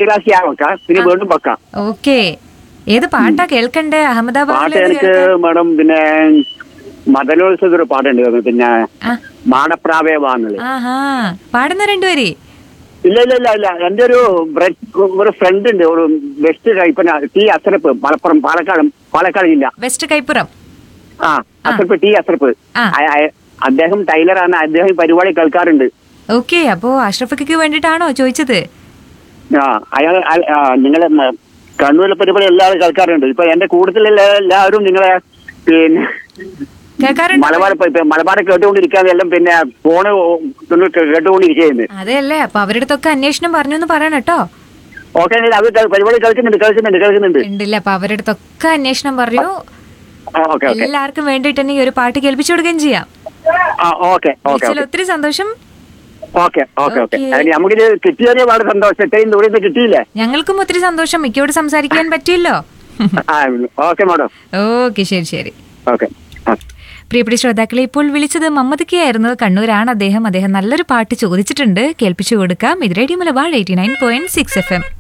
Glass ചായ വെക്കാം പിന്നെ വീണ്ടും വെക്കാം ഓക്കെ ഏത് പാട്ടാ കേൾക്കണ്ടേ പാട്ട് അഹമ്മദാബാദിൽ എനിക്ക് മാഡം പിന്നെ മതലോത്സവത്തിൽ ഒരു പാട്ടുണ്ട് പിന്നെ ആ മാടപ്രാവേ വാന്നുള്ളത് ആഹാ പാടുന്ന രണ്ടുപേരെ ഇല്ല ഇല്ല ഇല്ല ഇല്ല എന്റെ ഒരു ബ്ര- ഒരു ഫ്രണ്ട് ഉണ്ട് ഒരു ബെസ്റ്റ് കൈപ്പന ടി അസരപ്പ് മലപ്പുറം പാലക്കാട് പാലക്കാട് ജില്ല വെസ്റ്റ് കൈപ്പുറം ആ അസരപ്പ് ടി അസരപ്പ് ആ. അയ- അയ- അദ്ദേഹം ടൈലറാണ് അദ്ദേഹം ഈ പരിപാടി കേൾക്കാറുണ്ട് ഓക്കെ അപ്പോ അഷ്റഫിക്ക് വേണ്ടിട്ടാണോ ചോദിച്ചത് ആ അയാൾ അയ- ആ, നിങ്ങളെ മ- കണ്ണൂരിലെ പരിപാടി എല്ലാവരും കേൾക്കാറുണ്ട് ഇപ്പൊ എന്റെ കൂടുതലുള്ള എല്ലാവരും നിങ്ങളെ പിന്നെ കേൾക്കാറുണ്ട് മലബാർ ഇപ്പൊ- ഇപ്പൊ മലബാർ കേട്ടുകൊണ്ടിരിക്കാതെ എല്ലാം പിന്നെ ഫോണ് കേട്ടുകൊണ്ടിരിക്കുന്നത് അതെയല്ലേ അപ്പൊ അവരുടെ അടുത്തൊക്കെ അന്വേഷണം പറഞ്ഞു എന്ന് പറയണം കേട്ടോ ഓക്കെ അവർ കേ- പരിപാടി കേൾക്കുന്നുണ്ട് കേൾക്കുന്നുണ്ട് കേൾക്കുന്നുണ്ട് ഉണ്ടില്ല അപ്പൊ അവരുടെ അടുത്തൊക്കെ അന്വേഷണം പറഞ്ഞു ആ, ഓക്കെ ഓക്കെ എല്ലാവർക്കും വേണ്ടിയിട്ട് തന്നെ ഈ ഒരു പാട്ട് കേൾപ്പിച്ചു കൊടുക്കുകയും ചെയ്യാം ആ ഓക്കെ ഓക്കെ വിളിച്ചതിൽ ഓക്കെ ഒത്തിരി സന്തോഷം ഓക്കെ ഓക്കെ ഓക്കെ Okay. അതിന് നമുക്കിത് കിട്ടിയതേ വളരെ സന്തോഷം ഇത്രയും ദൂരം ഇത് കിട്ടിയില്ലേ ഞങ്ങൾക്കും ഒത്തിരി സന്തോഷം മിക്കയോട് സംസാരിക്കാൻ പറ്റിയല്ലോ ആ ഓക്കെ മാഡം ഓക്കെ ശരി ശരി ഓക്കെ ആ പ്രിയപ്പെട്ട ശ്രോതാക്കളെ ഇപ്പോൾ വിളിച്ചത് മമ്മദ് കെ ആയിരുന്നു കണ്ണൂരാണ് അദ്ദേഹം അദ്ദേഹം നല്ലൊരു പാട്ട് ചോദിച്ചിട്ടുണ്ട് കേൾപ്പിച്ചു കൊടുക്കാം ഇത് radio Malabar eighty nine point six F M